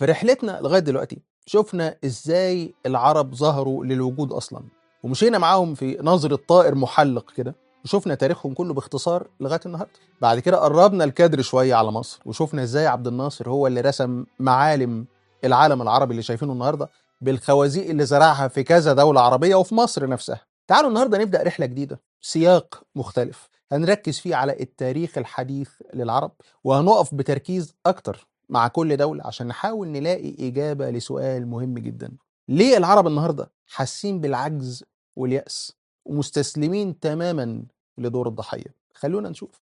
في رحلتنا لغايه دلوقتي شفنا ازاي العرب ظهروا للوجود اصلا ومشينا معاهم في نظرة طائر محلق كده وشفنا تاريخهم كله باختصار لغايه النهارده بعد كده قربنا الكادر شويه على مصر وشفنا ازاي عبد الناصر هو اللي رسم معالم العالم العربي اللي شايفينه النهارده بالخوازيق اللي زرعها في كذا دوله عربيه وفي مصر نفسها تعالوا النهارده نبدا رحله جديده سياق مختلف هنركز فيه على التاريخ الحديث للعرب وهنقف بتركيز اكتر مع كل دوله عشان نحاول نلاقي اجابه لسؤال مهم جدا ليه العرب النهارده حاسين بالعجز واليأس ومستسلمين تماما لدور الضحية خلونا نشوف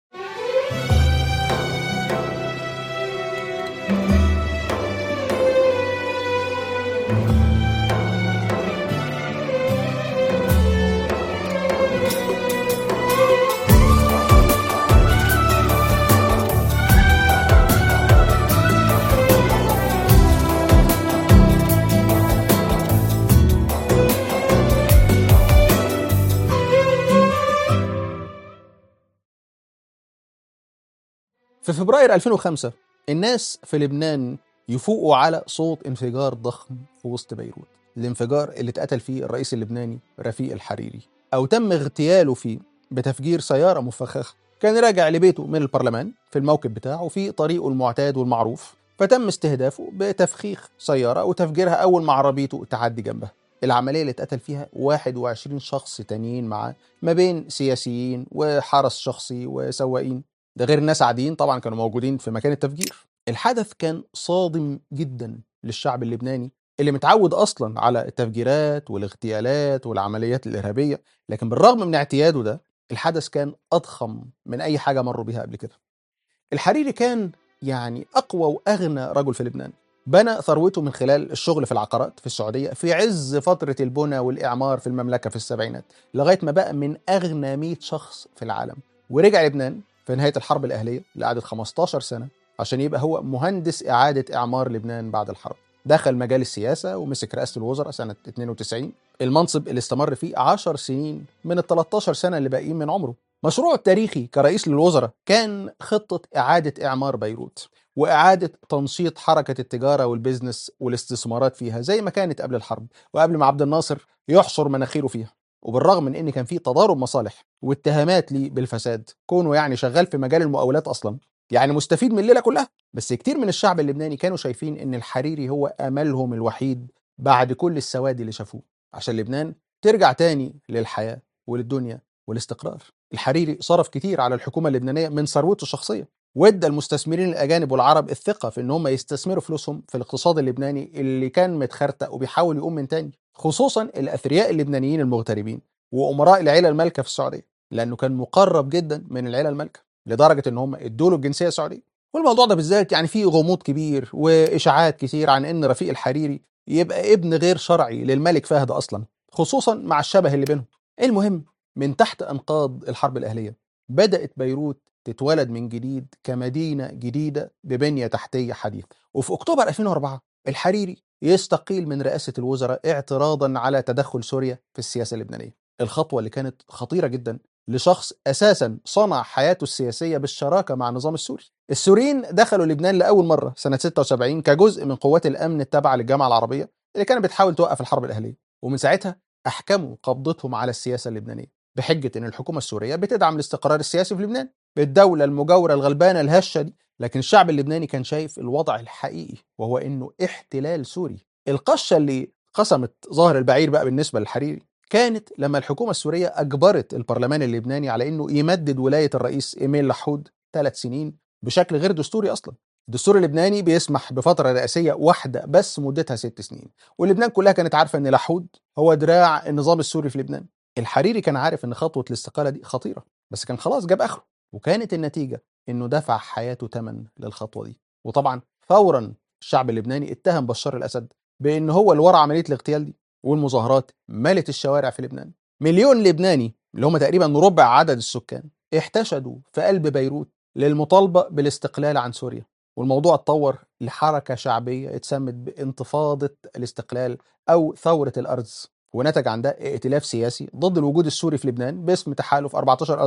في فبراير 2005 الناس في لبنان يفوقوا على صوت انفجار ضخم في وسط بيروت الانفجار اللي اتقتل فيه الرئيس اللبناني رفيق الحريري أو تم اغتياله فيه بتفجير سيارة مفخخة كان راجع لبيته من البرلمان في الموكب بتاعه في طريقه المعتاد والمعروف فتم استهدافه بتفخيخ سيارة وتفجيرها أول ما عربيته تعدي جنبها العملية اللي اتقتل فيها 21 شخص تانيين معاه ما بين سياسيين وحرس شخصي وسواقين ده غير ناس عاديين طبعا كانوا موجودين في مكان التفجير الحدث كان صادم جدا للشعب اللبناني اللي متعود اصلا على التفجيرات والاغتيالات والعمليات الارهابيه لكن بالرغم من اعتياده ده الحدث كان اضخم من اي حاجه مروا بيها قبل كده الحريري كان يعني اقوى واغنى رجل في لبنان بنى ثروته من خلال الشغل في العقارات في السعوديه في عز فتره البنى والاعمار في المملكه في السبعينات لغايه ما بقى من اغنى 100 شخص في العالم ورجع لبنان في نهايه الحرب الاهليه اللي قعدت 15 سنه عشان يبقى هو مهندس اعاده اعمار لبنان بعد الحرب دخل مجال السياسه ومسك رئاسه الوزراء سنه 92 المنصب اللي استمر فيه 10 سنين من ال 13 سنه اللي باقيين من عمره مشروعه التاريخي كرئيس للوزراء كان خطه اعاده اعمار بيروت واعاده تنشيط حركه التجاره والبزنس والاستثمارات فيها زي ما كانت قبل الحرب وقبل ما عبد الناصر يحشر مناخيره فيها وبالرغم من ان كان في تضارب مصالح واتهامات ليه بالفساد كونه يعني شغال في مجال المقاولات اصلا يعني مستفيد من الليله كلها بس كتير من الشعب اللبناني كانوا شايفين ان الحريري هو املهم الوحيد بعد كل السواد اللي شافوه عشان لبنان ترجع تاني للحياه وللدنيا والاستقرار الحريري صرف كتير على الحكومه اللبنانيه من ثروته الشخصيه وادى المستثمرين الاجانب والعرب الثقه في ان هم يستثمروا فلوسهم في الاقتصاد اللبناني اللي كان متخرتق وبيحاول يقوم من تاني خصوصا الاثرياء اللبنانيين المغتربين وامراء العيله المالكه في السعوديه لانه كان مقرب جدا من العيله المالكه لدرجه ان هم ادوا له الجنسيه السعوديه والموضوع ده بالذات يعني فيه غموض كبير واشاعات كتير عن ان رفيق الحريري يبقى ابن غير شرعي للملك فهد اصلا خصوصا مع الشبه اللي بينهم المهم من تحت انقاض الحرب الاهليه بدات بيروت تتولد من جديد كمدينه جديده ببنيه تحتيه حديثه وفي اكتوبر 2004 الحريري يستقيل من رئاسه الوزراء اعتراضا على تدخل سوريا في السياسه اللبنانيه الخطوه اللي كانت خطيره جدا لشخص اساسا صنع حياته السياسيه بالشراكه مع النظام السوري. السوريين دخلوا لبنان لاول مره سنه 76 كجزء من قوات الامن التابعه للجامعه العربيه اللي كانت بتحاول توقف الحرب الاهليه، ومن ساعتها احكموا قبضتهم على السياسه اللبنانيه بحجه ان الحكومه السوريه بتدعم الاستقرار السياسي في لبنان بالدوله المجاوره الغلبانه الهشه دي، لكن الشعب اللبناني كان شايف الوضع الحقيقي وهو انه احتلال سوري. القشه اللي قسمت ظهر البعير بقى بالنسبه للحريري كانت لما الحكومة السورية أجبرت البرلمان اللبناني على أنه يمدد ولاية الرئيس إيميل لحود ثلاث سنين بشكل غير دستوري أصلا الدستور اللبناني بيسمح بفترة رئاسية واحدة بس مدتها ست سنين ولبنان كلها كانت عارفة أن لحود هو دراع النظام السوري في لبنان الحريري كان عارف أن خطوة الاستقالة دي خطيرة بس كان خلاص جاب آخره وكانت النتيجة أنه دفع حياته ثمن للخطوة دي وطبعا فورا الشعب اللبناني اتهم بشار الأسد بأن هو اللي ورا عملية الاغتيال دي والمظاهرات ملت الشوارع في لبنان مليون لبناني اللي هم تقريبا ربع عدد السكان احتشدوا في قلب بيروت للمطالبة بالاستقلال عن سوريا والموضوع اتطور لحركة شعبية اتسمت بانتفاضة الاستقلال أو ثورة الأرز ونتج عن ده ائتلاف سياسي ضد الوجود السوري في لبنان باسم تحالف 14 أزهر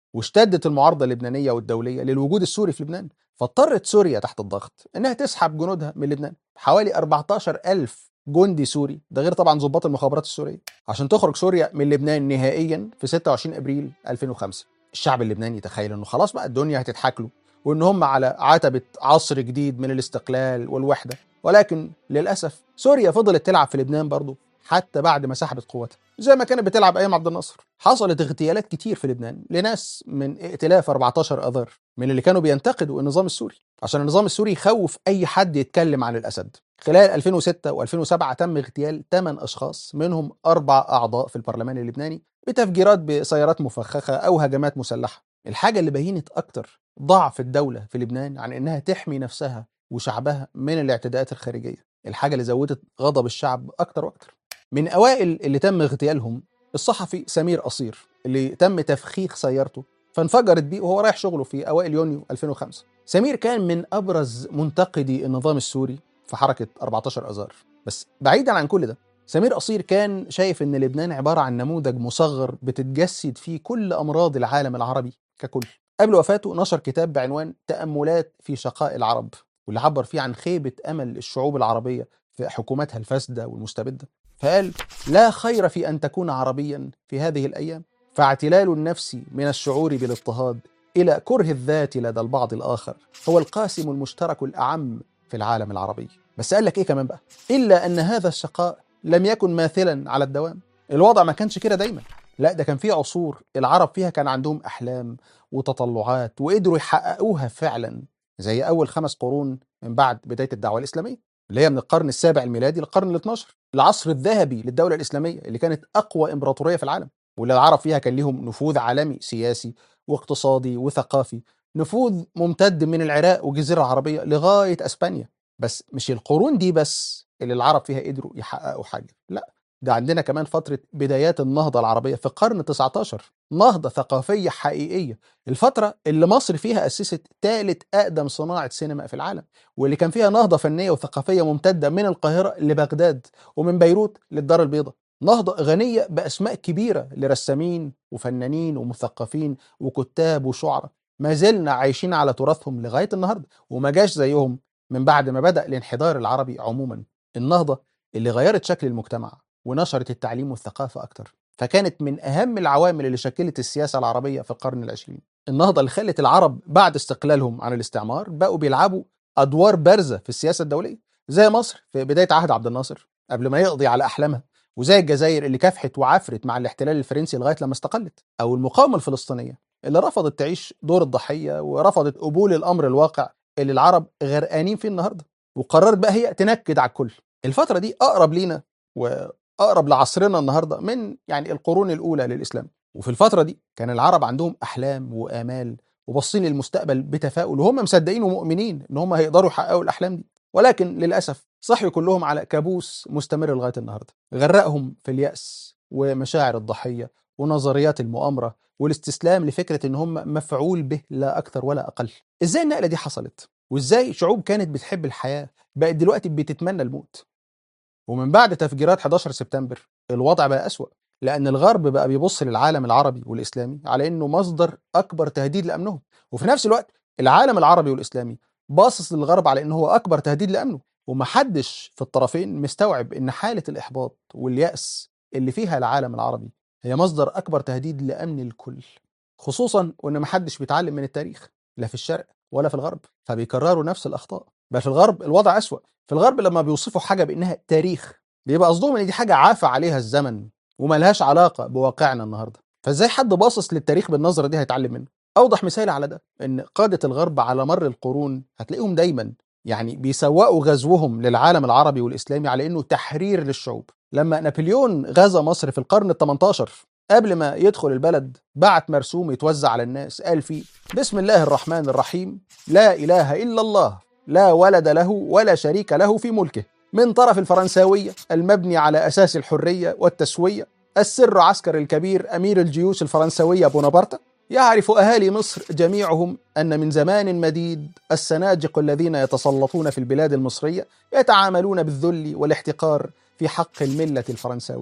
واشتدت المعارضة اللبنانية والدولية للوجود السوري في لبنان فاضطرت سوريا تحت الضغط انها تسحب جنودها من لبنان حوالي 14 ألف جندي سوري ده غير طبعا ضباط المخابرات السورية عشان تخرج سوريا من لبنان نهائيا في 26 ابريل 2005 الشعب اللبناني تخيل انه خلاص بقى الدنيا هتضحك له وان هم على عتبة عصر جديد من الاستقلال والوحدة ولكن للأسف سوريا فضلت تلعب في لبنان برضه حتى بعد ما سحبت قوتها زي ما كانت بتلعب ايام عبد الناصر حصلت اغتيالات كتير في لبنان لناس من ائتلاف 14 اذار من اللي كانوا بينتقدوا النظام السوري عشان النظام السوري يخوف اي حد يتكلم عن الاسد خلال 2006 و2007 تم اغتيال 8 اشخاص منهم اربع اعضاء في البرلمان اللبناني بتفجيرات بسيارات مفخخه او هجمات مسلحه الحاجه اللي بينت اكتر ضعف الدوله في لبنان عن انها تحمي نفسها وشعبها من الاعتداءات الخارجيه الحاجه اللي زودت غضب الشعب اكتر واكتر من اوائل اللي تم اغتيالهم الصحفي سمير قصير اللي تم تفخيخ سيارته فانفجرت بيه وهو رايح شغله في اوائل يونيو 2005 سمير كان من ابرز منتقدي النظام السوري في حركه 14 اذار بس بعيدا عن كل ده سمير قصير كان شايف ان لبنان عباره عن نموذج مصغر بتتجسد فيه كل امراض العالم العربي ككل قبل وفاته نشر كتاب بعنوان تاملات في شقاء العرب واللي عبر فيه عن خيبه امل الشعوب العربيه في حكوماتها الفاسده والمستبده فقال لا خير في ان تكون عربيا في هذه الايام فاعتلال النفس من الشعور بالاضطهاد الى كره الذات لدى البعض الاخر هو القاسم المشترك الاعم في العالم العربي بس قال لك ايه كمان بقى الا ان هذا الشقاء لم يكن ماثلا على الدوام الوضع ما كانش كده دايما لا ده كان في عصور العرب فيها كان عندهم احلام وتطلعات وقدروا يحققوها فعلا زي اول خمس قرون من بعد بدايه الدعوه الاسلاميه اللي هي من القرن السابع الميلادي للقرن ال 12 العصر الذهبي للدوله الاسلاميه اللي كانت اقوى امبراطوريه في العالم واللي العرب فيها كان ليهم نفوذ عالمي سياسي واقتصادي وثقافي نفوذ ممتد من العراق والجزيره العربيه لغايه اسبانيا بس مش القرون دي بس اللي العرب فيها قدروا يحققوا حاجه لا ده عندنا كمان فترة بدايات النهضة العربية في القرن 19 نهضة ثقافية حقيقية الفترة اللي مصر فيها أسست ثالث أقدم صناعة سينما في العالم واللي كان فيها نهضة فنية وثقافية ممتدة من القاهرة لبغداد ومن بيروت للدار البيضاء نهضة غنية بأسماء كبيرة لرسامين وفنانين ومثقفين وكتاب وشعراء ما زلنا عايشين على تراثهم لغاية النهاردة وما جاش زيهم من بعد ما بدأ الانحدار العربي عموما النهضة اللي غيرت شكل المجتمع ونشرت التعليم والثقافة أكتر فكانت من أهم العوامل اللي شكلت السياسة العربية في القرن العشرين النهضة اللي خلت العرب بعد استقلالهم عن الاستعمار بقوا بيلعبوا أدوار بارزة في السياسة الدولية زي مصر في بداية عهد عبد الناصر قبل ما يقضي على أحلامها وزي الجزائر اللي كافحت وعفرت مع الاحتلال الفرنسي لغاية لما استقلت أو المقاومة الفلسطينية اللي رفضت تعيش دور الضحية ورفضت قبول الأمر الواقع اللي العرب غرقانين فيه النهارده وقررت بقى هي تنكد على الكل الفترة دي أقرب لينا وأقرب لعصرنا النهاردة من يعني القرون الأولى للإسلام وفي الفترة دي كان العرب عندهم أحلام وآمال وباصين للمستقبل بتفاؤل وهم مصدقين ومؤمنين إن هم هيقدروا يحققوا الأحلام دي ولكن للأسف صحوا كلهم على كابوس مستمر لغاية النهاردة غرقهم في اليأس ومشاعر الضحية ونظريات المؤامرة والاستسلام لفكرة إن هم مفعول به لا أكثر ولا أقل إزاي النقلة دي حصلت؟ وإزاي شعوب كانت بتحب الحياة بقت دلوقتي بتتمنى الموت ومن بعد تفجيرات 11 سبتمبر الوضع بقى أسوأ لأن الغرب بقى بيبص للعالم العربي والإسلامي على إنه مصدر أكبر تهديد لأمنهم وفي نفس الوقت العالم العربي والإسلامي باصص للغرب على إنه هو أكبر تهديد لأمنه ومحدش في الطرفين مستوعب إن حالة الإحباط واليأس اللي فيها العالم العربي هي مصدر أكبر تهديد لأمن الكل خصوصا وإن محدش بيتعلم من التاريخ لا في الشرق ولا في الغرب فبيكرروا نفس الأخطاء بل في الغرب الوضع أسوأ في الغرب لما بيوصفوا حاجة بأنها تاريخ بيبقى قصدهم إن دي حاجة عافى عليها الزمن وملهاش علاقة بواقعنا النهاردة فإزاي حد باصص للتاريخ بالنظرة دي هيتعلم منه أوضح مثال على ده إن قادة الغرب على مر القرون هتلاقيهم دايما يعني بيسوقوا غزوهم للعالم العربي والإسلامي على إنه تحرير للشعوب لما نابليون غزا مصر في القرن ال 18 قبل ما يدخل البلد بعت مرسوم يتوزع على الناس قال فيه بسم الله الرحمن الرحيم لا إله إلا الله لا ولد له ولا شريك له في ملكه من طرف الفرنساوية المبني على أساس الحرية والتسوية السر عسكر الكبير أمير الجيوش الفرنسوية بونابرت يعرف أهالي مصر جميعهم أن من زمان مديد السناجق الذين يتسلطون في البلاد المصرية يتعاملون بالذل والاحتقار في حق الملة الفرنساوية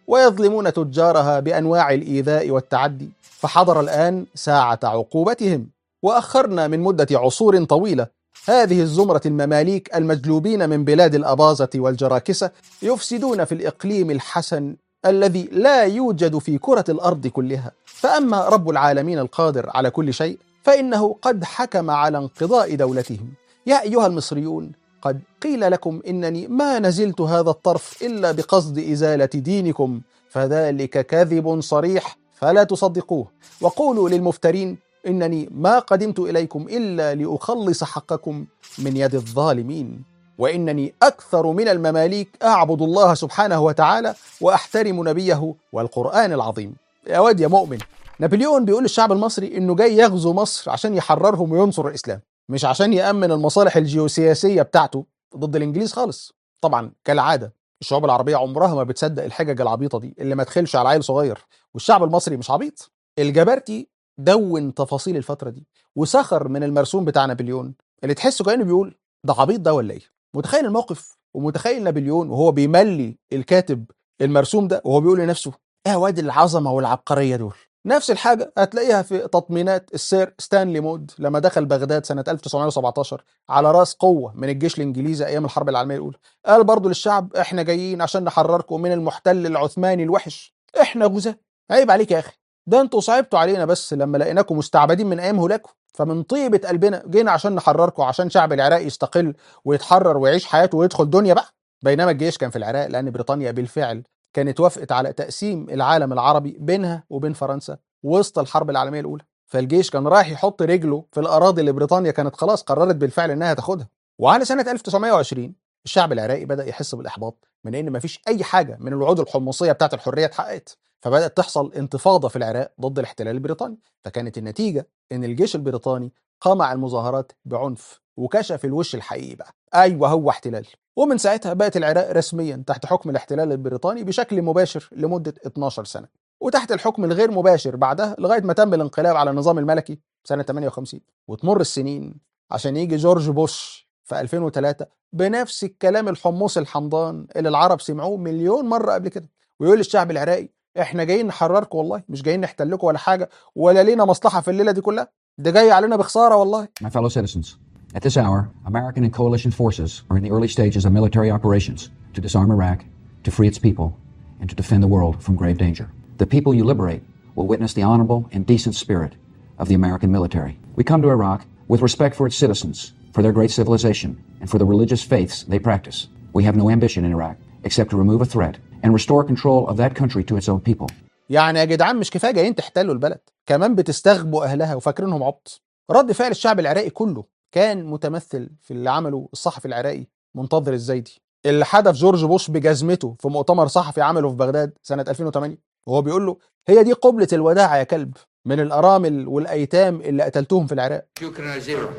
ويظلمون تجارها بأنواع الإيذاء والتعدي فحضر الآن ساعة عقوبتهم وأخرنا من مدة عصور طويلة هذه الزمرة المماليك المجلوبين من بلاد الأباظة والجراكسة يفسدون في الإقليم الحسن الذي لا يوجد في كرة الأرض كلها فأما رب العالمين القادر على كل شيء فإنه قد حكم على انقضاء دولتهم يا أيها المصريون قد قيل لكم إنني ما نزلت هذا الطرف إلا بقصد إزالة دينكم فذلك كذب صريح فلا تصدقوه وقولوا للمفترين إنني ما قدمت إليكم إلا لأخلص حقكم من يد الظالمين وإنني أكثر من المماليك أعبد الله سبحانه وتعالى وأحترم نبيه والقرآن العظيم يا واد يا مؤمن نابليون بيقول للشعب المصري إنه جاي يغزو مصر عشان يحررهم وينصر الإسلام مش عشان يأمن المصالح الجيوسياسية بتاعته ضد الإنجليز خالص طبعا كالعادة الشعوب العربية عمرها ما بتصدق الحجج العبيطة دي اللي ما تخلش على عيل صغير والشعب المصري مش عبيط الجبرتي دون تفاصيل الفترة دي وسخر من المرسوم بتاع نابليون اللي تحسه كأنه بيقول ده عبيط ده ولا ايه متخيل الموقف ومتخيل نابليون وهو بيملي الكاتب المرسوم ده وهو بيقول لنفسه ايه واد العظمة والعبقرية دول نفس الحاجة هتلاقيها في تطمينات السير ستانلي مود لما دخل بغداد سنة 1917 على رأس قوة من الجيش الإنجليزي أيام الحرب العالمية الأولى قال برضو للشعب إحنا جايين عشان نحرركم من المحتل العثماني الوحش إحنا جزاة عيب عليك يا أخي ده انتوا صعبتوا علينا بس لما لقيناكم مستعبدين من ايام هولاكم فمن طيبة قلبنا جينا عشان نحرركم عشان شعب العراق يستقل ويتحرر ويعيش حياته ويدخل دنيا بقى بينما الجيش كان في العراق لان بريطانيا بالفعل كانت وافقت على تقسيم العالم العربي بينها وبين فرنسا وسط الحرب العالميه الاولى فالجيش كان رايح يحط رجله في الاراضي اللي بريطانيا كانت خلاص قررت بالفعل انها تاخدها وعلى سنه 1920 الشعب العراقي بدا يحس بالاحباط من ان مفيش اي حاجه من الوعود الحمصيه بتاعت الحريه اتحققت فبدات تحصل انتفاضه في العراق ضد الاحتلال البريطاني فكانت النتيجه ان الجيش البريطاني قمع المظاهرات بعنف وكشف الوش الحقيقي بقى ايوه هو احتلال ومن ساعتها بقت العراق رسميا تحت حكم الاحتلال البريطاني بشكل مباشر لمده 12 سنه وتحت الحكم الغير مباشر بعدها لغايه ما تم الانقلاب على النظام الملكي سنه 58 وتمر السنين عشان يجي جورج بوش في 2003 بنفس الكلام الحمص الحمضان اللي العرب سمعوه مليون مره قبل كده ويقول للشعب العراقي احنا جايين نحرركم والله مش جايين نحتلكم ولا حاجه ولا لينا مصلحه في الليله دي كلها ده جاي علينا بخساره والله My fellow citizens, at this hour, American and coalition forces are in the early stages of military operations to disarm Iraq, to free its people, and to defend the world from grave danger. The people you liberate will witness the honorable and decent spirit of the American military. We come to Iraq with respect for its citizens, for their great civilization, and for the religious faiths they practice. We have no ambition in Iraq except to remove a threat and restore control of that country to its own people. يعني يا جدعان مش كفايه جايين تحتلوا البلد كمان بتستغبوا اهلها وفاكرينهم عبط رد فعل الشعب العراقي كله كان متمثل في اللي عمله الصحفي العراقي منتظر الزيدي اللي حدف جورج بوش بجزمته في مؤتمر صحفي عمله في بغداد سنه 2008 وهو بيقول له هي دي قبلة الوداع يا كلب من الارامل والايتام اللي قتلتوهم في العراق شكرا زيرو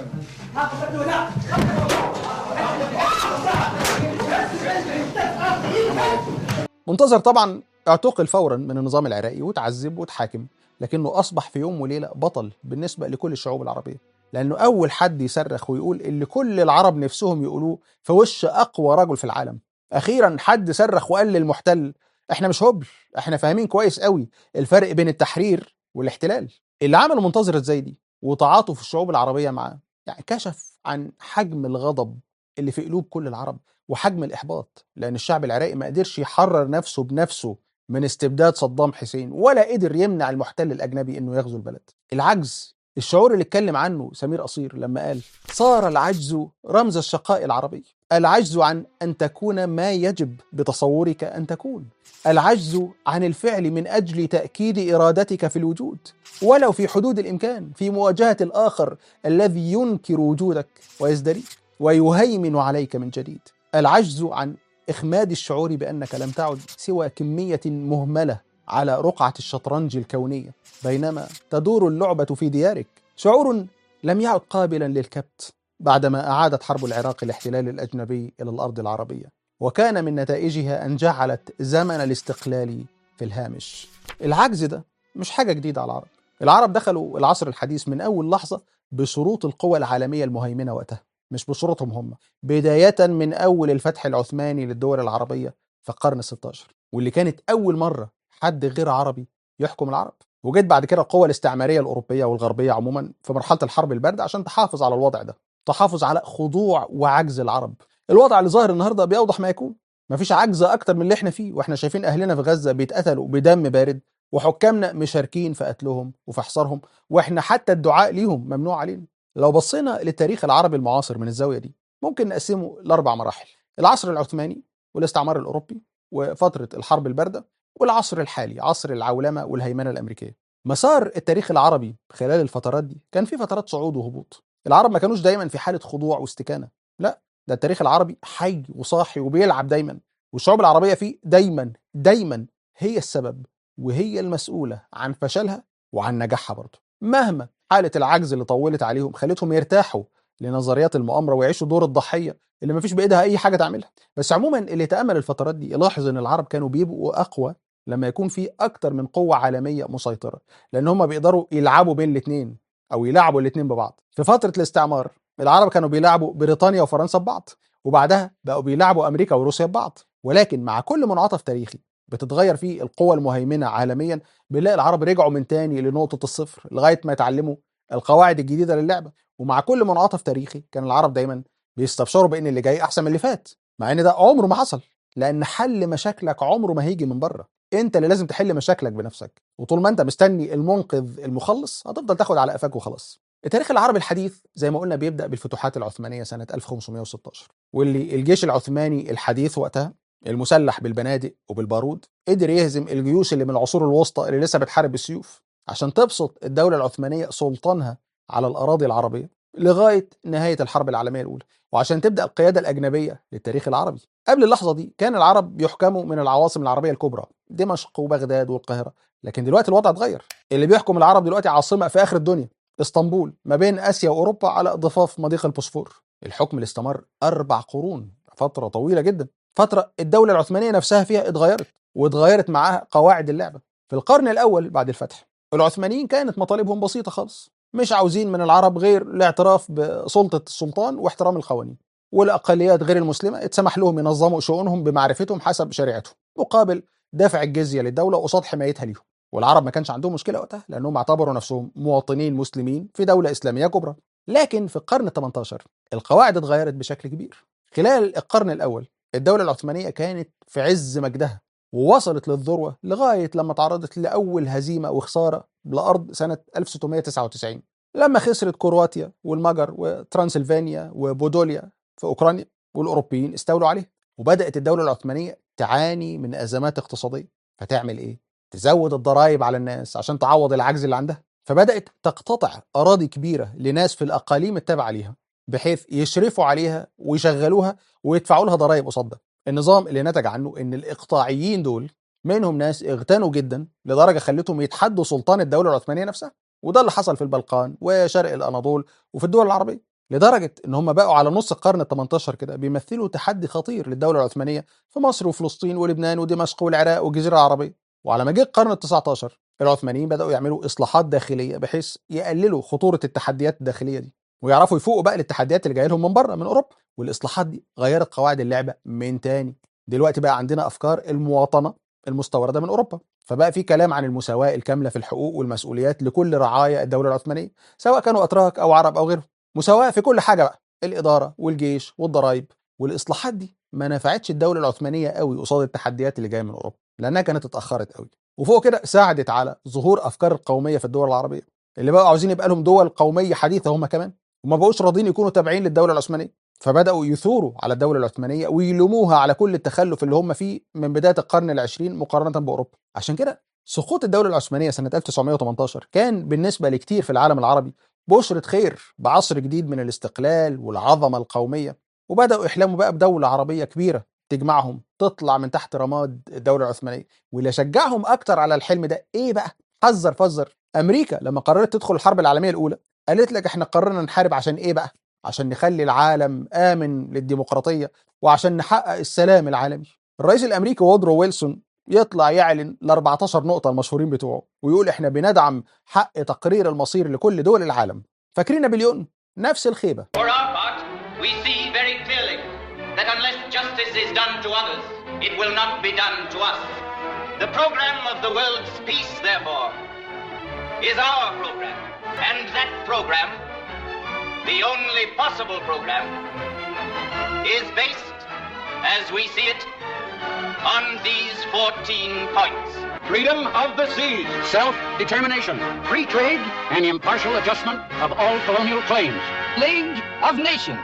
منتظر طبعا اعتقل فورا من النظام العراقي وتعذب وتحاكم لكنه اصبح في يوم وليله بطل بالنسبه لكل الشعوب العربيه لانه اول حد يصرخ ويقول اللي كل العرب نفسهم يقولوه في وش اقوى رجل في العالم اخيرا حد صرخ وقال للمحتل احنا مش هبل احنا فاهمين كويس قوي الفرق بين التحرير والاحتلال اللي عمله منتظر الزيدي وتعاطف الشعوب العربيه معاه يعني كشف عن حجم الغضب اللي في قلوب كل العرب وحجم الاحباط لان الشعب العراقي ما قدرش يحرر نفسه بنفسه من استبداد صدام حسين ولا قدر يمنع المحتل الاجنبي انه يغزو البلد العجز الشعور اللي اتكلم عنه سمير قصير لما قال صار العجز رمز الشقاء العربي العجز عن ان تكون ما يجب بتصورك ان تكون العجز عن الفعل من اجل تاكيد ارادتك في الوجود ولو في حدود الامكان في مواجهه الاخر الذي ينكر وجودك ويزدريك ويهيمن عليك من جديد العجز عن إخماد الشعور بأنك لم تعد سوى كمية مهملة على رقعة الشطرنج الكونية بينما تدور اللعبة في ديارك شعور لم يعد قابلا للكبت بعدما أعادت حرب العراق الاحتلال الأجنبي إلى الأرض العربية وكان من نتائجها أن جعلت زمن الاستقلال في الهامش العجز ده مش حاجة جديدة على العرب العرب دخلوا العصر الحديث من أول لحظة بشروط القوى العالمية المهيمنة وقتها مش بشروطهم هم بداية من أول الفتح العثماني للدول العربية في القرن ال 16 واللي كانت اول مره حد غير عربي يحكم العرب وجت بعد كده القوى الاستعماريه الاوروبيه والغربيه عموما في مرحله الحرب البارده عشان تحافظ على الوضع ده تحافظ على خضوع وعجز العرب الوضع اللي ظاهر النهارده بيوضح ما يكون مفيش عجز اكتر من اللي احنا فيه واحنا شايفين اهلنا في غزه بيتقتلوا بدم بارد وحكامنا مشاركين في قتلهم وفي حصارهم واحنا حتى الدعاء ليهم ممنوع علينا لو بصينا للتاريخ العربي المعاصر من الزاويه دي ممكن نقسمه لاربع مراحل العصر العثماني والاستعمار الاوروبي وفتره الحرب البارده والعصر الحالي عصر العولمه والهيمنه الامريكيه مسار التاريخ العربي خلال الفترات دي كان في فترات صعود وهبوط العرب ما كانوش دايما في حاله خضوع واستكانه لا ده التاريخ العربي حي وصاحي وبيلعب دايما والشعوب العربيه فيه دايما دايما هي السبب وهي المسؤوله عن فشلها وعن نجاحها برضه مهما حاله العجز اللي طولت عليهم خلتهم يرتاحوا لنظريات المؤامره ويعيشوا دور الضحيه اللي مفيش بايدها اي حاجه تعملها بس عموما اللي يتامل الفترات دي يلاحظ ان العرب كانوا بيبقوا اقوى لما يكون في اكتر من قوه عالميه مسيطره لان هم بيقدروا يلعبوا بين الاثنين او يلعبوا الاثنين ببعض في فتره الاستعمار العرب كانوا بيلعبوا بريطانيا وفرنسا ببعض وبعدها بقوا بيلعبوا امريكا وروسيا ببعض ولكن مع كل منعطف تاريخي بتتغير فيه القوى المهيمنه عالميا بنلاقي العرب رجعوا من تاني لنقطه الصفر لغايه ما يتعلموا القواعد الجديده للعبه ومع كل منعطف تاريخي كان العرب دايما بيستبشروا بان اللي جاي احسن من اللي فات مع ان ده عمره ما حصل لان حل مشاكلك عمره ما هيجي من بره انت اللي لازم تحل مشاكلك بنفسك وطول ما انت مستني المنقذ المخلص هتفضل تاخد على قفاك وخلاص التاريخ العربي الحديث زي ما قلنا بيبدا بالفتوحات العثمانيه سنه 1516 واللي الجيش العثماني الحديث وقتها المسلح بالبنادق وبالبارود قدر يهزم الجيوش اللي من العصور الوسطى اللي لسه بتحارب بالسيوف عشان تبسط الدوله العثمانيه سلطانها على الاراضي العربيه لغايه نهايه الحرب العالميه الاولى وعشان تبدا القياده الاجنبيه للتاريخ العربي قبل اللحظه دي كان العرب بيحكموا من العواصم العربيه الكبرى دمشق وبغداد والقاهره لكن دلوقتي الوضع اتغير اللي بيحكم العرب دلوقتي عاصمه في اخر الدنيا اسطنبول ما بين اسيا واوروبا على ضفاف مضيق البوسفور الحكم اللي استمر اربع قرون فتره طويله جدا فتره الدوله العثمانيه نفسها فيها اتغيرت واتغيرت معاها قواعد اللعبه في القرن الاول بعد الفتح العثمانيين كانت مطالبهم بسيطه خالص مش عاوزين من العرب غير الاعتراف بسلطه السلطان واحترام القوانين والاقليات غير المسلمه اتسمح لهم ينظموا شؤونهم بمعرفتهم حسب شريعتهم مقابل دفع الجزيه للدوله قصاد حمايتها ليهم والعرب ما كانش عندهم مشكله وقتها لانهم اعتبروا نفسهم مواطنين مسلمين في دوله اسلاميه كبرى لكن في القرن ال 18 القواعد اتغيرت بشكل كبير خلال القرن الاول الدوله العثمانيه كانت في عز مجدها ووصلت للذروه لغايه لما تعرضت لاول هزيمه وخساره بالارض سنه 1699 لما خسرت كرواتيا والمجر وترانسلفانيا وبودوليا في اوكرانيا والاوروبيين استولوا عليها وبدات الدوله العثمانيه تعاني من ازمات اقتصاديه فتعمل ايه تزود الضرائب على الناس عشان تعوض العجز اللي عندها فبدات تقتطع اراضي كبيره لناس في الاقاليم التابعه ليها بحيث يشرفوا عليها ويشغلوها ويدفعوا لها ضرائب قصاد ده النظام اللي نتج عنه ان الاقطاعيين دول منهم ناس اغتنوا جدا لدرجه خلتهم يتحدوا سلطان الدوله العثمانيه نفسها وده اللي حصل في البلقان وشرق الاناضول وفي الدول العربيه لدرجه ان هم بقوا على نص القرن ال18 كده بيمثلوا تحدي خطير للدوله العثمانيه في مصر وفلسطين ولبنان ودمشق والعراق والجزيره العربيه وعلى ما جه القرن ال19 العثمانيين بداوا يعملوا اصلاحات داخليه بحيث يقللوا خطوره التحديات الداخليه دي ويعرفوا يفوقوا بقى للتحديات اللي جايه لهم من بره من اوروبا والاصلاحات دي غيرت قواعد اللعبه من تاني دلوقتي بقى عندنا افكار المواطنه المستورده من اوروبا فبقى في كلام عن المساواه الكامله في الحقوق والمسؤوليات لكل رعايا الدوله العثمانيه سواء كانوا اتراك او عرب او غيرهم مساواه في كل حاجه بقى الاداره والجيش والضرايب والاصلاحات دي ما نفعتش الدوله العثمانيه قوي قصاد التحديات اللي جايه من اوروبا لانها كانت اتاخرت قوي وفوق كده ساعدت على ظهور افكار القوميه في الدول العربيه اللي بقوا عاوزين يبقى لهم دول قوميه حديثه هم كمان وما بقوش راضيين يكونوا تابعين للدوله العثمانيه فبداوا يثوروا على الدوله العثمانيه ويلوموها على كل التخلف اللي هم فيه من بدايه القرن العشرين مقارنه باوروبا عشان كده سقوط الدوله العثمانيه سنه 1918 كان بالنسبه لكتير في العالم العربي بشرة خير بعصر جديد من الاستقلال والعظمه القوميه وبداوا يحلموا بقى بدوله عربيه كبيره تجمعهم تطلع من تحت رماد الدوله العثمانيه واللي شجعهم اكتر على الحلم ده ايه بقى حذر فزر امريكا لما قررت تدخل الحرب العالميه الاولى قالت لك احنا قررنا نحارب عشان ايه بقى عشان نخلي العالم امن للديمقراطيه وعشان نحقق السلام العالمي الرئيس الامريكي وودرو ويلسون يطلع يعلن ال 14 نقطه المشهورين بتوعه ويقول احنا بندعم حق تقرير المصير لكل دول العالم فاكرين نابليون نفس الخيبه For our part, we see very clearly that unless justice is done to others, it will not be done to us. The program of the world's peace, therefore, is our program. And that program, the only possible program, is based, as we see it, on these 14 points. freedom of the seas, self-determination, free trade, and impartial adjustment of all colonial claims. League of Nations.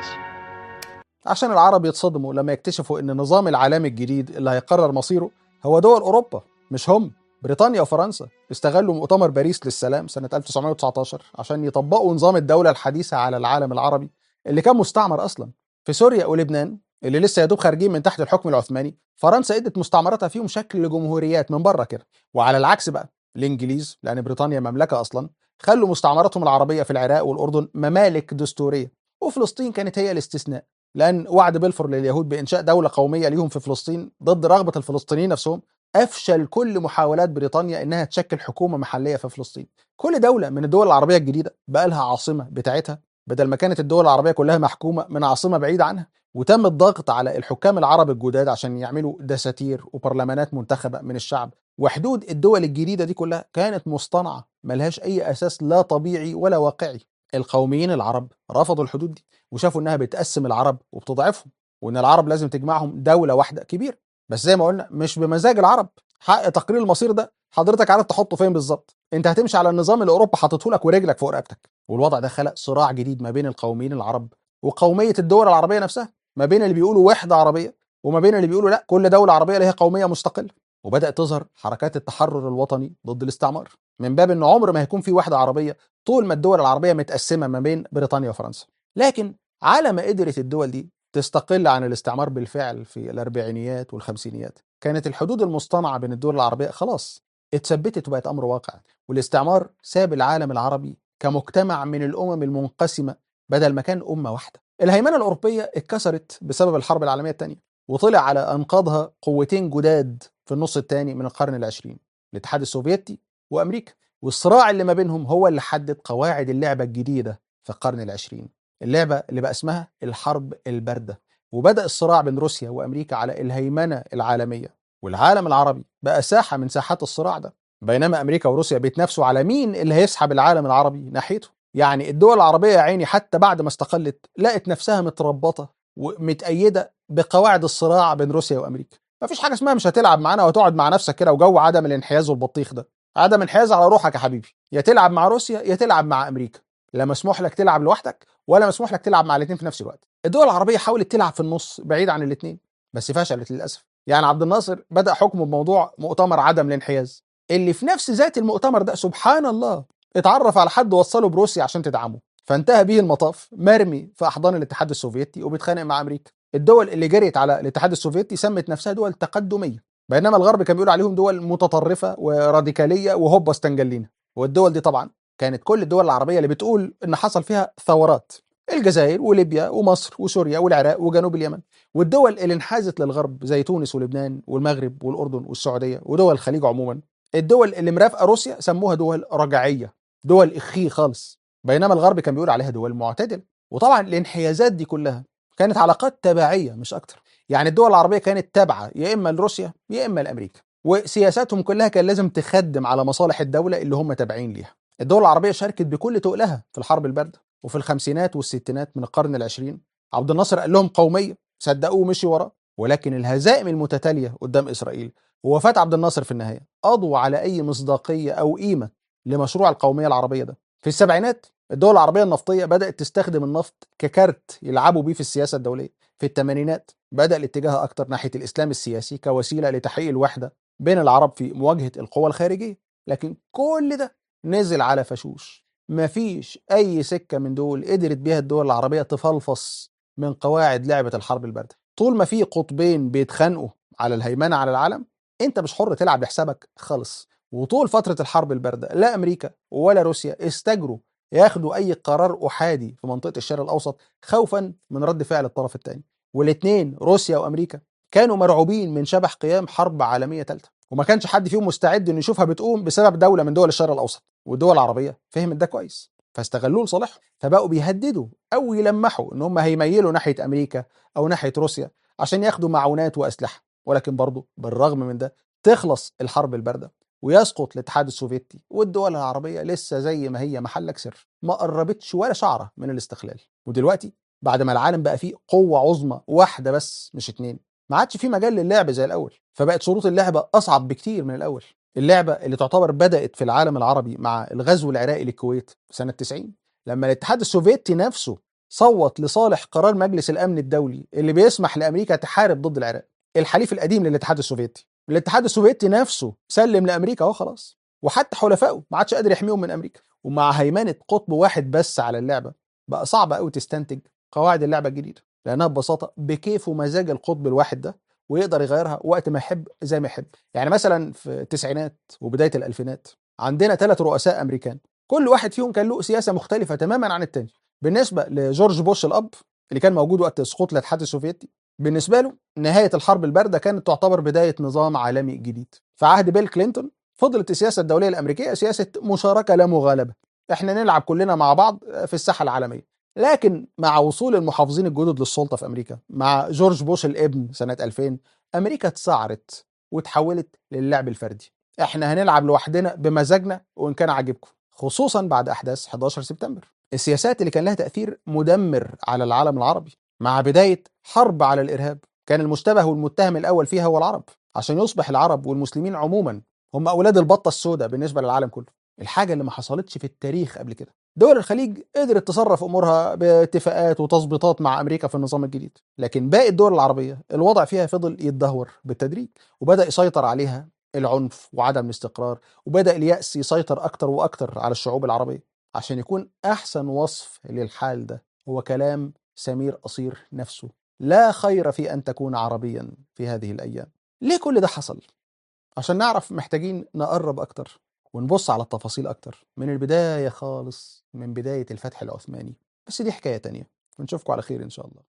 عشان العرب يتصدموا لما يكتشفوا ان النظام العالمي الجديد اللي هيقرر مصيره هو دول اوروبا مش هم بريطانيا وفرنسا استغلوا مؤتمر باريس للسلام سنة 1919 عشان يطبقوا نظام الدولة الحديثة على العالم العربي اللي كان مستعمر أصلا في سوريا ولبنان اللي لسه يدوب خارجين من تحت الحكم العثماني فرنسا ادت مستعمراتها فيهم شكل جمهوريات من بره كده وعلى العكس بقى الانجليز لان بريطانيا مملكه اصلا خلوا مستعمراتهم العربيه في العراق والاردن ممالك دستوريه وفلسطين كانت هي الاستثناء لان وعد بلفور لليهود بانشاء دوله قوميه ليهم في فلسطين ضد رغبه الفلسطينيين نفسهم افشل كل محاولات بريطانيا انها تشكل حكومه محليه في فلسطين كل دوله من الدول العربيه الجديده بقى لها عاصمه بتاعتها بدل ما كانت الدول العربيه كلها محكومه من عاصمه بعيده عنها وتم الضغط على الحكام العرب الجداد عشان يعملوا دساتير وبرلمانات منتخبه من الشعب وحدود الدول الجديده دي كلها كانت مصطنعه ملهاش اي اساس لا طبيعي ولا واقعي القوميين العرب رفضوا الحدود دي وشافوا انها بتقسم العرب وبتضعفهم وان العرب لازم تجمعهم دوله واحده كبيره بس زي ما قلنا مش بمزاج العرب حق تقرير المصير ده حضرتك عارف تحطه فين بالظبط انت هتمشي على النظام اللي اوروبا حاطته لك ورجلك فوق رقبتك والوضع ده خلق صراع جديد ما بين القوميين العرب وقوميه الدول العربيه نفسها ما بين اللي بيقولوا وحده عربيه وما بين اللي بيقولوا لا كل دوله عربيه لها قوميه مستقله وبدات تظهر حركات التحرر الوطني ضد الاستعمار من باب ان عمر ما هيكون في وحده عربيه طول ما الدول العربيه متقسمه ما بين بريطانيا وفرنسا لكن على ما قدرت الدول دي تستقل عن الاستعمار بالفعل في الاربعينيات والخمسينيات كانت الحدود المصطنعه بين الدول العربيه خلاص اتثبتت وبقت امر واقع والاستعمار ساب العالم العربي كمجتمع من الامم المنقسمه بدل ما كان امه واحده الهيمنه الاوروبيه اتكسرت بسبب الحرب العالميه الثانيه وطلع على انقاضها قوتين جداد في النص الثاني من القرن العشرين الاتحاد السوفيتي وامريكا والصراع اللي ما بينهم هو اللي حدد قواعد اللعبه الجديده في القرن العشرين اللعبه اللي بقى اسمها الحرب البارده وبدا الصراع بين روسيا وامريكا على الهيمنه العالميه والعالم العربي بقى ساحه من ساحات الصراع ده بينما امريكا وروسيا بيتنافسوا على مين اللي هيسحب العالم العربي ناحيته يعني الدول العربيه يا عيني حتى بعد ما استقلت لقت نفسها متربطه ومتأيده بقواعد الصراع بين روسيا وامريكا مفيش حاجه اسمها مش هتلعب معانا وتقعد مع نفسك كده وجو عدم الانحياز والبطيخ ده عدم انحياز على روحك يا حبيبي يا تلعب مع روسيا يا تلعب مع امريكا لا مسموح لك تلعب لوحدك ولا مسموح لك تلعب مع الاثنين في نفس الوقت الدول العربيه حاولت تلعب في النص بعيد عن الاثنين بس فشلت للاسف يعني عبد الناصر بدا حكمه بموضوع مؤتمر عدم الانحياز اللي في نفس ذات المؤتمر ده سبحان الله اتعرف على حد وصله بروسيا عشان تدعمه فانتهى به المطاف مرمي في احضان الاتحاد السوفيتي وبيتخانق مع امريكا الدول اللي جريت على الاتحاد السوفيتي سمت نفسها دول تقدميه بينما الغرب كان بيقول عليهم دول متطرفه وراديكاليه وهوبا استنجلينا والدول دي طبعا كانت كل الدول العربيه اللي بتقول ان حصل فيها ثورات الجزائر وليبيا ومصر وسوريا والعراق وجنوب اليمن والدول اللي انحازت للغرب زي تونس ولبنان والمغرب والاردن والسعوديه ودول الخليج عموما الدول اللي مرافقه روسيا سموها دول رجعيه دول اخي خالص بينما الغرب كان بيقول عليها دول معتدله وطبعا الانحيازات دي كلها كانت علاقات تبعيه مش اكتر يعني الدول العربيه كانت تابعه يا اما لروسيا يا اما لامريكا وسياساتهم كلها كان لازم تخدم على مصالح الدوله اللي هم تابعين ليها الدول العربيه شاركت بكل تقلها في الحرب البارده وفي الخمسينات والستينات من القرن العشرين عبد الناصر قال لهم قوميه صدقوه ومشي وراه ولكن الهزائم المتتاليه قدام اسرائيل ووفاه عبد الناصر في النهايه قضوا على اي مصداقيه او قيمه لمشروع القوميه العربيه ده في السبعينات الدول العربيه النفطيه بدات تستخدم النفط ككارت يلعبوا بيه في السياسه الدوليه في الثمانينات بدا الاتجاه اكتر ناحيه الاسلام السياسي كوسيله لتحقيق الوحده بين العرب في مواجهه القوى الخارجيه لكن كل ده نزل على فشوش مفيش اي سكه من دول قدرت بيها الدول العربيه تفلفص من قواعد لعبه الحرب البارده طول ما في قطبين بيتخانقوا على الهيمنه على العالم انت مش حر تلعب لحسابك خالص وطول فتره الحرب البارده لا امريكا ولا روسيا استجروا ياخدوا اي قرار احادي في منطقه الشرق الاوسط خوفا من رد فعل الطرف الثاني والاثنين روسيا وامريكا كانوا مرعوبين من شبح قيام حرب عالميه ثالثه وما كانش حد فيهم مستعد انه يشوفها بتقوم بسبب دوله من دول الشرق الاوسط والدول العربيه فهمت ده كويس فاستغلوه لصالحهم فبقوا بيهددوا او يلمحوا ان هم هيميلوا ناحيه امريكا او ناحيه روسيا عشان ياخدوا معونات واسلحه ولكن برضه بالرغم من ده تخلص الحرب البارده ويسقط الاتحاد السوفيتي والدول العربيه لسه زي ما هي محلك سر ما قربتش ولا شعره من الاستقلال ودلوقتي بعد ما العالم بقى فيه قوه عظمى واحده بس مش اتنين ما عادش في مجال للعب زي الاول فبقت شروط اللعبه اصعب بكتير من الاول اللعبه اللي تعتبر بدات في العالم العربي مع الغزو العراقي للكويت سنه 90 لما الاتحاد السوفيتي نفسه صوت لصالح قرار مجلس الامن الدولي اللي بيسمح لامريكا تحارب ضد العراق الحليف القديم للاتحاد السوفيتي الاتحاد السوفيتي نفسه سلم لامريكا اهو خلاص وحتى حلفائه ما عادش قادر يحميهم من امريكا ومع هيمنه قطب واحد بس على اللعبه بقى صعب قوي تستنتج قواعد اللعبه الجديده لانها ببساطه بكيف ومزاج القطب الواحد ده ويقدر يغيرها وقت ما يحب زي ما يحب يعني مثلا في التسعينات وبدايه الالفينات عندنا ثلاث رؤساء امريكان كل واحد فيهم كان له سياسه مختلفه تماما عن التاني بالنسبه لجورج بوش الاب اللي كان موجود وقت سقوط الاتحاد السوفيتي بالنسبه له نهايه الحرب البارده كانت تعتبر بدايه نظام عالمي جديد في عهد بيل كلينتون فضلت السياسه الدوليه الامريكيه سياسه مشاركه لا مغالبه احنا نلعب كلنا مع بعض في الساحه العالميه لكن مع وصول المحافظين الجدد للسلطه في امريكا مع جورج بوش الابن سنه 2000 امريكا اتسعرت وتحولت للعب الفردي احنا هنلعب لوحدنا بمزاجنا وان كان عاجبكم خصوصا بعد احداث 11 سبتمبر السياسات اللي كان لها تاثير مدمر على العالم العربي مع بدايه حرب على الارهاب كان المشتبه والمتهم الاول فيها هو العرب عشان يصبح العرب والمسلمين عموما هم اولاد البطه السوداء بالنسبه للعالم كله الحاجه اللي ما حصلتش في التاريخ قبل كده دول الخليج قدرت تصرف امورها باتفاقات وتظبيطات مع امريكا في النظام الجديد لكن باقي الدول العربيه الوضع فيها فضل يتدهور بالتدريج وبدا يسيطر عليها العنف وعدم الاستقرار وبدا الياس يسيطر اكتر واكتر على الشعوب العربيه عشان يكون احسن وصف للحال ده هو كلام سمير قصير نفسه لا خير في ان تكون عربيا في هذه الايام ليه كل ده حصل عشان نعرف محتاجين نقرب اكتر ونبص على التفاصيل اكتر من البدايه خالص من بدايه الفتح العثماني بس دي حكايه تانية ونشوفكم على خير ان شاء الله